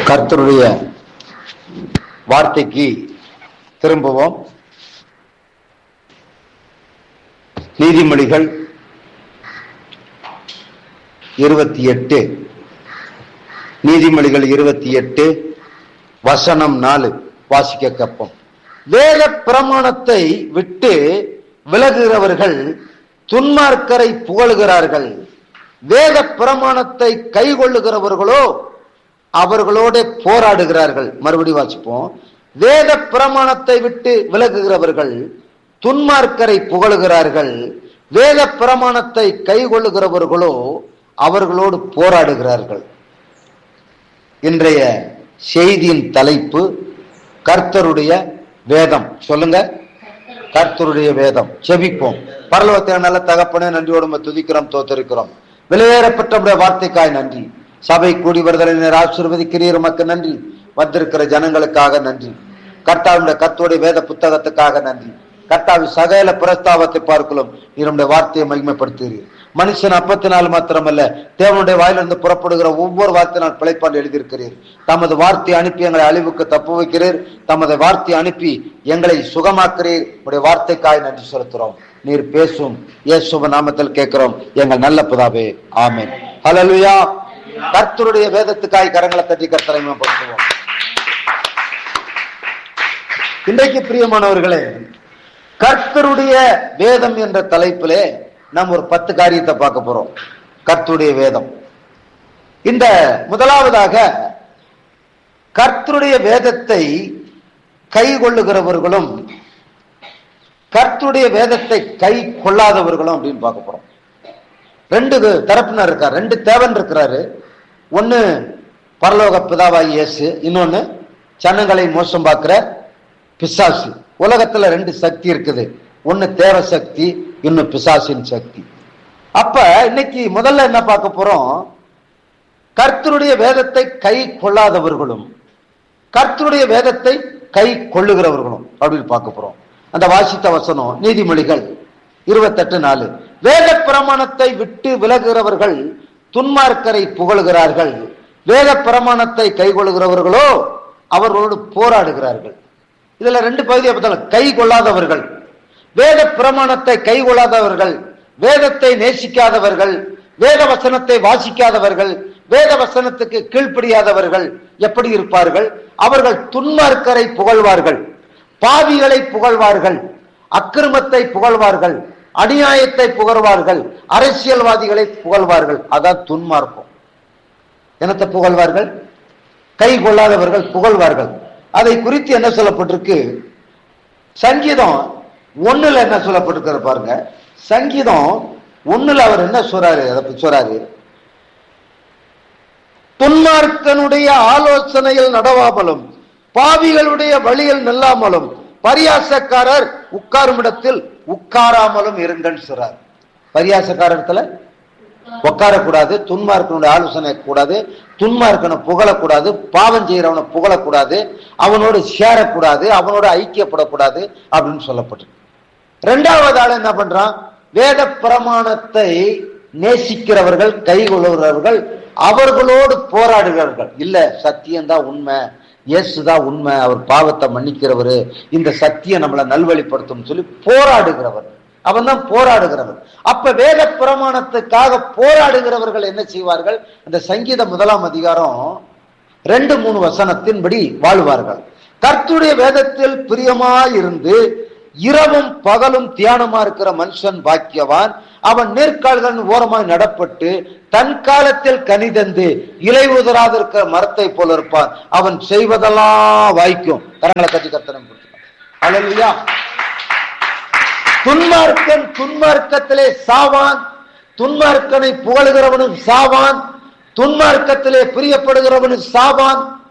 கர்த்தருடைய வார்த்தைக்கு திரும்புவோம் நீதிமொழிகள் இருபத்தி எட்டு நீதிமொழிகள் இருபத்தி எட்டு வசனம் நாலு வாசிக்க கப்பம் வேத பிரமாணத்தை விட்டு விலகுகிறவர்கள் துன்மார்க்கரை புகழுகிறார்கள் வேத பிரமாணத்தை கைகொள்ளுகிறவர்களோ அவர்களோட போராடுகிறார்கள் மறுபடி வாசிப்போம் வேத பிரமாணத்தை விட்டு விலகுகிறவர்கள் துன்மார்க்கரை புகழுகிறார்கள் வேத பிரமாணத்தை கைகொள்ளுகிறவர்களோ அவர்களோடு போராடுகிறார்கள் இன்றைய செய்தியின் தலைப்பு கர்த்தருடைய வேதம் சொல்லுங்க கர்த்தருடைய வேதம் செபிப்போம் பரலோகத்தை நல்ல தகப்பனே நன்றியோடு உம்மை துதிக்கிறோம் தோத்தரிக்கிறோம் வெளியேறப்பட்ட வார்த்தைக்காய் நன்றி சபை கூடி வருதலை நீர் ஆசீர்வதிக்கிறீர் உமக்கு நன்றி வந்திருக்கிற ஜனங்களுக்காக நன்றி கர்த்தாவுடைய கர்த்தருடைய வேத புத்தகத்துக்காக நன்றி கர்த்தாவின் சகல பிரஸ்தாபத்தை பார்க்கலாம் என்னுடைய வார்த்தையை மகிமைப்படுத்துகிறீர் மனுஷன் அப்பத்தினால் மாத்திரமல்ல தேவனுடைய வாயிலிருந்து புறப்படுகிற ஒவ்வொரு வார்த்தையினால் பிழைப்பான் எழுதியிருக்கிறீர் தமது வார்த்தை அனுப்பி எங்களை அழிவுக்கு தப்பு வைக்கிறீர் தமது வார்த்தை அனுப்பி எங்களை சுகமாக்கிறீர் உடைய வார்த்தைக்காய் நன்றி செலுத்துறோம் நீர் பேசும் இயேசுவ நாமத்தில் கேட்கிறோம் எங்கள் நல்ல புதாவே ஆமென் ஹalleluya கர்த்தருடைய வேதத்துக்காய் கரங்களை தட்டி கர்த்தரை மேம்படுத்துவோம் இன்றைக்கு பிரியமானவர்களே கர்த்தருடைய வேதம் என்ற தலைப்பிலே நாம் ஒரு பத்து காரியத்தை பார்க்க போறோம் கர்த்தருடைய வேதம் இந்த முதலாவதாக கர்த்தருடைய வேதத்தை கை கொள்ளுகிறவர்களும் கர்த்தருடைய வேதத்தை கை கொள்ளாதவர்களும் அப்படின்னு பார்க்க போறோம் ரெண்டு தரப்பினர் இருக்கார் ரெண்டு தேவன் இருக்கிறாரு ஒன்னு பரலோக பிதாவாகி இயேசு இன்னொன்னு சனங்களை மோசம் பார்க்கிற பிசாசு உலகத்துல ரெண்டு சக்தி இருக்குது ஒன்னு தேவ சக்தி இன்னும் பிசாசின் சக்தி அப்ப இன்னைக்கு முதல்ல என்ன பார்க்க போறோம் கர்த்தருடைய வேதத்தை கை கொள்ளாதவர்களும் கர்த்தருடைய வேதத்தை கை கொள்ளுகிறவர்களும் அப்படின்னு பார்க்க போறோம் அந்த வாசித்த வசனம் நீதிமொழிகள் இருபத்தெட்டு நாலு வேத பிரமாணத்தை விட்டு விலகுகிறவர்கள் துன்மார்க்கரை புகழுகிறார்கள் வேத பிரமாணத்தை கைகொள்கிறவர்களோ அவர்களோடு போராடுகிறார்கள் இதுல ரெண்டு பகுதியை பார்த்தாலும் கை கொள்ளாதவர்கள் வேத பிரமாணத்தை கை கொள்ளாதவர்கள் வேதத்தை நேசிக்காதவர்கள் வேத வசனத்தை வாசிக்காதவர்கள் வேத வசனத்துக்கு கீழ்ப்படியாதவர்கள் எப்படி இருப்பார்கள் அவர்கள் துன்மார்க்கரை புகழ்வார்கள் பாவிகளை புகழ்வார்கள் அக்கிரமத்தை புகழ்வார்கள் அநியாயத்தை புகழ்வார்கள் அரசியல்வாதிகளை புகழ்வார்கள் அதான் துன்மார்க்கம் என்னத்தை புகழ்வார்கள் கை கொள்ளாதவர்கள் புகழ்வார்கள் அதை குறித்து என்ன சொல்லப்பட்டிருக்கு சங்கீதம் ஒண்ணுல என்ன சொல்லப்பட்டிருக்கிற பாருங்க சங்கீதம் ஒண்ணுல அவர் என்ன சொல்றாரு அதை சொல்றாரு துன்மார்க்கனுடைய ஆலோசனையில் நடவாமலும் பாவிகளுடைய வழியில் நில்லாமலும் பரியாசக்காரர் உட்காரும் இடத்தில் உட்காராமலும் இருங்கன்னு சொல்றார் பரியாசக்காரத்துல உட்காரக்கூடாது துன்மார்க்கனுடைய ஆலோசனை கூடாது துன்மார்க்கனை புகழக்கூடாது பாவம் செய்யறவனை புகழக்கூடாது அவனோடு சேரக்கூடாது அவனோட ஐக்கியப்படக்கூடாது அப்படின்னு சொல்லப்பட்டு ரெண்டாவது ஆள் என்ன பண்றான் வேத பிரமாணத்தை நேசிக்கிறவர்கள் கை கொள்ளுகிறவர்கள் அவர்களோடு போராடுகிறார்கள் இல்ல சத்தியம்தான் உண்மை இயேசுதான் உண்மை அவர் பாவத்தை மன்னிக்கிறவரு இந்த சத்தியம் நம்மளை நல்வழிப்படுத்தும் சொல்லி போராடுகிறவர் அவன் தான் போராடுகிறவர் அப்ப வேத பிரமாணத்துக்காக போராடுகிறவர்கள் என்ன செய்வார்கள் அந்த சங்கீத முதலாம் அதிகாரம் ரெண்டு மூணு வசனத்தின்படி வாழ்வார்கள் கர்த்துடைய வேதத்தில் பிரியமாயிருந்து இரவும் பகலும் தியானமா இருக்கிற மனுஷன் பாக்கியவான் அவன் நேர்கால்கள் ஓரமாய் நடப்பட்டு தன் காலத்தில் கனிதந்து இலை உதராது இருக்கிற மரத்தை போல இருப்பான் அவன் செய்வதெல்லாம் வாய்க்கும் கரங்களை கட்டி கத்தனம் அழலியா துன்மார்க்கன் துன்மார்க்கத்திலே சாவான் துன்மார்க்கனை புகழுகிறவனும் சாவான் துன்மார்க்கத்திலே பிரியப்படுகிறவனும் சாவான்